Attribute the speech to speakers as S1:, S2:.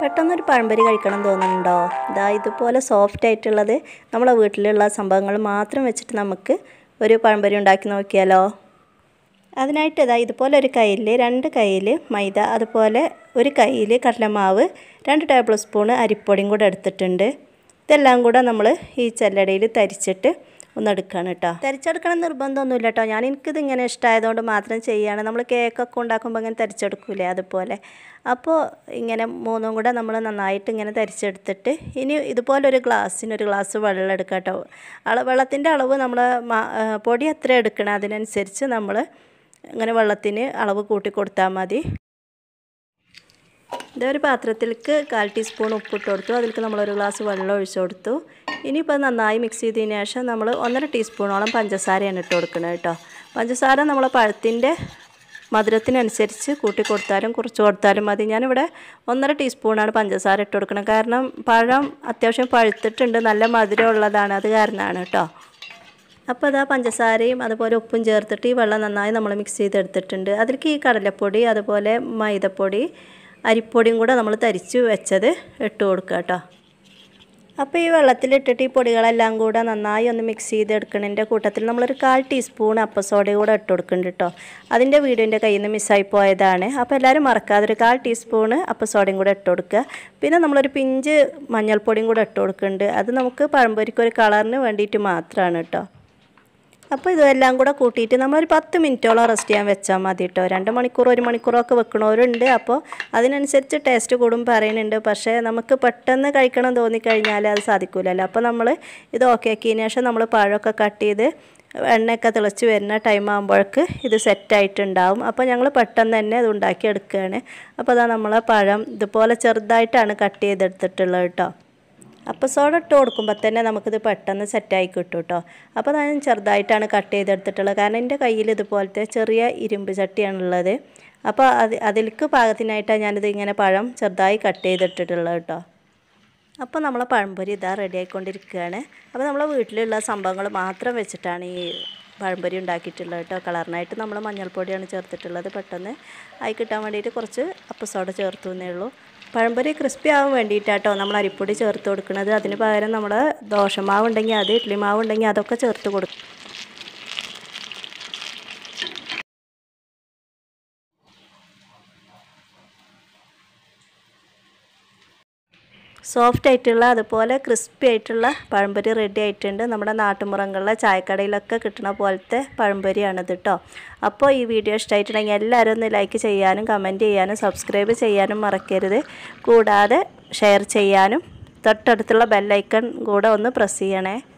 S1: പെട്ടെന്നൊരു പഴംപൊരി കഴിക്കണം തോന്നുന്നുണ്ടോ ഇതാ ഇതുപോലെ സോഫ്റ്റ് ആയിട്ടുള്ളത് നമ്മളെ വീട്ടിലുള്ള സംഭവങ്ങൾ മാത്രം വെച്ചിട്ട് നമുക്ക് ഒരു പഴംപൊരി ഉണ്ടാക്കി നോക്കിയാലോ അതിനായിട്ട് ഇതാ ഇതുപോലെ ഒരു കയ്യിൽ രണ്ട് കയ്യിൽ മൈദ അതുപോലെ ഒരു കയ്യിൽ കടലമാവ് രണ്ട് ടേബിൾ സ്പൂണ് അരിപ്പൊടിയും കൂടെ എടുത്തിട്ടുണ്ട് ഇതെല്ലാം കൂടെ നമ്മൾ ഈ ചെല്ലടയിൽ തരിച്ചിട്ട് ഒന്ന് എടുക്കുകയാണ് കേട്ടോ തരിച്ചെടുക്കണം നിർബന്ധമൊന്നുമില്ല കേട്ടോ ഞാൻ എനിക്കിത് ഇങ്ങനെ ഇഷ്ടമായതുകൊണ്ട് മാത്രം ചെയ്യുകയാണ് നമ്മൾ കേക്കൊക്കെ ഉണ്ടാക്കുമ്പോൾ ഇങ്ങനെ തരിച്ചെടുക്കൂലേ അതുപോലെ അപ്പോൾ ഇങ്ങനെ മൂന്നും കൂടെ നമ്മൾ നന്നായിട്ട് ഇങ്ങനെ തരിച്ചെടുത്തിട്ട് ഇനി ഇതുപോലെ ഒരു ഗ്ലാസ്സിന് ഒരു ഗ്ലാസ് വെള്ളം എടുക്കുക കേട്ടോ അള വെള്ളത്തിൻ്റെ അളവ് നമ്മൾ പൊടി എത്ര എടുക്കണം അതിനനുസരിച്ച് നമ്മൾ ഇങ്ങനെ വെള്ളത്തിന് അളവ് കൂട്ടി കൊടുത്താൽ മതി ഇതൊരു പാത്രത്തിലേക്ക് കാൽ ടീസ്പൂൺ ഉപ്പിട്ട് കൊടുത്തു അതിലേക്ക് നമ്മളൊരു ഗ്ലാസ് വെള്ളം ഒഴിച്ചു കൊടുത്തു ഇനിയിപ്പോൾ നന്നായി മിക്സ് ചെയ്തതിന് ശേഷം നമ്മൾ ഒന്നര ടീസ്പൂണോളം പഞ്ചസാരയാണ് ഇട്ട് കൊടുക്കുന്നത് കേട്ടോ പഞ്ചസാര നമ്മൾ പഴത്തിൻ്റെ മധുരത്തിനനുസരിച്ച് കൂട്ടി കൊടുത്താലും കുറച്ച് കൊടുത്താലും മതി ഞാനിവിടെ ഒന്നര ടീസ്പൂണാണ് പഞ്ചസാര ഇട്ട് കൊടുക്കുന്നത് കാരണം പഴം അത്യാവശ്യം പഴുത്തിട്ടുണ്ട് നല്ല മധുരം ഉള്ളതാണ് അത് കാരണമാണ് കേട്ടോ അപ്പോൾ അതാ പഞ്ചസാരയും അതുപോലെ ഉപ്പും ചേർത്തിട്ട് ഈ വെള്ളം നന്നായി നമ്മൾ മിക്സ് ചെയ്തെടുത്തിട്ടുണ്ട് അതിലേക്ക് ഈ കടലപ്പൊടി അതുപോലെ മൈദപ്പൊടി അരിപ്പൊടിയും കൂടെ നമ്മൾ തരിച്ച് വെച്ചത് ഇട്ട് കൊടുക്കുക കേട്ടോ അപ്പോൾ ഈ വെള്ളത്തിലിട്ടിട്ട് ഈ പൊടികളെല്ലാം കൂടെ നന്നായി ഒന്ന് മിക്സ് ചെയ്തെടുക്കണതിൻ്റെ കൂട്ടത്തിൽ നമ്മളൊരു കാൽ ടീസ്പൂൺ അപ്പസോഡ കൂടെ ഇട്ട് കൊടുക്കുന്നുണ്ട് കേട്ടോ അതിൻ്റെ വീഡിയോൻ്റെ കയ്യിൽ നിന്ന് മിസ്സായി പോയതാണ് അപ്പോൾ എല്ലാവരും മറക്കാതെ ഒരു കാൽ ടീസ്പൂണ് അപ്പസോഡയും കൂടെ ഇട്ട് കൊടുക്കുക പിന്നെ നമ്മളൊരു പിഞ്ച് മഞ്ഞൾപ്പൊടിയും കൂടെ ഇട്ട് കൊടുക്കുന്നുണ്ട് അത് നമുക്ക് പഴംപൊരിക്ക് ഒരു കളറിന് വേണ്ടിയിട്ട് മാത്രമാണ് കേട്ടോ അപ്പോൾ ഇതെല്ലാം കൂടെ കൂട്ടിയിട്ട് നമ്മളൊരു പത്ത് മിനിറ്റോളം റെസ്റ്റ് ചെയ്യാൻ വെച്ചാൽ മതി കേട്ടോ രണ്ട് മണിക്കൂർ ഒരു മണിക്കൂറൊക്കെ വെക്കണവരുണ്ട് അപ്പോൾ അതിനനുസരിച്ച് ടേസ്റ്റ് കൂടും പറയുന്നുണ്ട് പക്ഷേ നമുക്ക് പെട്ടെന്ന് കഴിക്കണം തോന്നിക്കഴിഞ്ഞാൽ അത് സാധിക്കില്ലല്ലോ അപ്പോൾ നമ്മൾ ഇത് ഓക്കെ ആക്കിയതിന് ശേഷം നമ്മൾ പഴമൊക്കെ കട്ട് ചെയ്ത് എണ്ണയൊക്കെ തിളച്ച് വരുന്ന ടൈം ആകുമ്പോഴേക്ക് ഇത് സെറ്റായിട്ടുണ്ടാവും അപ്പോൾ ഞങ്ങൾ പെട്ടെന്ന് തന്നെ ഇത് ഉണ്ടാക്കിയെടുക്കുകയാണ് അപ്പോൾ അതാ നമ്മളെ പഴം ഇതുപോലെ ചെറുതായിട്ടാണ് കട്ട് ചെയ്തെടുത്തിട്ടുള്ളത് കേട്ടോ അപ്പോൾ സോഡ ഇട്ട് കൊടുക്കുമ്പോൾ തന്നെ നമുക്കിത് പെട്ടെന്ന് സെറ്റായി കിട്ടും കേട്ടോ അപ്പോൾ ഞാൻ ചെറുതായിട്ടാണ് കട്ട് ചെയ്തെടുത്തിട്ടുള്ളത് കാരണം എൻ്റെ കയ്യിൽ ഇതുപോലത്തെ ചെറിയ ഇരുമ്പ് ചട്ടിയാണുള്ളത് അപ്പോൾ അത് അതിലേക്ക് പാകത്തിനായിട്ടാണ് ഞാനിത് ഇങ്ങനെ പഴം ചെറുതായി കട്ട് ചെയ്തിട്ടിട്ടുള്ളത് കേട്ടോ അപ്പോൾ നമ്മളെ പഴംപൊരി ഇതാ റെഡി ആയിക്കൊണ്ടിരിക്കുകയാണ് അപ്പോൾ നമ്മളെ വീട്ടിലുള്ള സംഭവങ്ങൾ മാത്രം വെച്ചിട്ടാണ് ഈ പഴംപൊരി ഉണ്ടാക്കിയിട്ടുള്ളത് കേട്ടോ കളറിനായിട്ട് നമ്മൾ മഞ്ഞൾപ്പൊടിയാണ് ചേർത്തിട്ടുള്ളത് പെട്ടെന്ന് ആയി കിട്ടാൻ വേണ്ടിയിട്ട് കുറച്ച് അപ്പസോഡ ചേർത്തു എന്നേ ഉള്ളൂ പഴംപൊരി ക്രിസ്പി ആവാൻ വേണ്ടിയിട്ടാട്ടോ നമ്മൾ അരിപ്പൊടി ചേർത്ത് കൊടുക്കുന്നത് അതിന് പകരം നമ്മൾ ദോശമാവ് ഉണ്ടെങ്കിൽ അത് ഇഡ്ഡലി മാവ് ഉണ്ടെങ്കിൽ അതൊക്കെ ചേർത്ത് കൊടുക്കും സോഫ്റ്റ് ആയിട്ടുള്ള അതുപോലെ ക്രിസ്പി ആയിട്ടുള്ള പഴംപൊരി റെഡി ആയിട്ടുണ്ട് നമ്മുടെ നാട്ടുമുറങ്ങളിലെ ചായക്കടയിലൊക്കെ കിട്ടുന്ന പോലത്തെ പഴംപൊരിയാണിത് കേട്ടോ അപ്പോൾ ഈ വീഡിയോ ഇഷ്ടമായിട്ടുണ്ടെങ്കിൽ എല്ലാവരും ഒന്ന് ലൈക്ക് ചെയ്യാനും കമൻറ്റ് ചെയ്യാനും സബ്സ്ക്രൈബ് ചെയ്യാനും മറക്കരുത് കൂടാതെ ഷെയർ ചെയ്യാനും തൊട്ടടുത്തുള്ള ബെല്ലൈക്കൺ കൂടെ ഒന്ന് പ്രസ് ചെയ്യണേ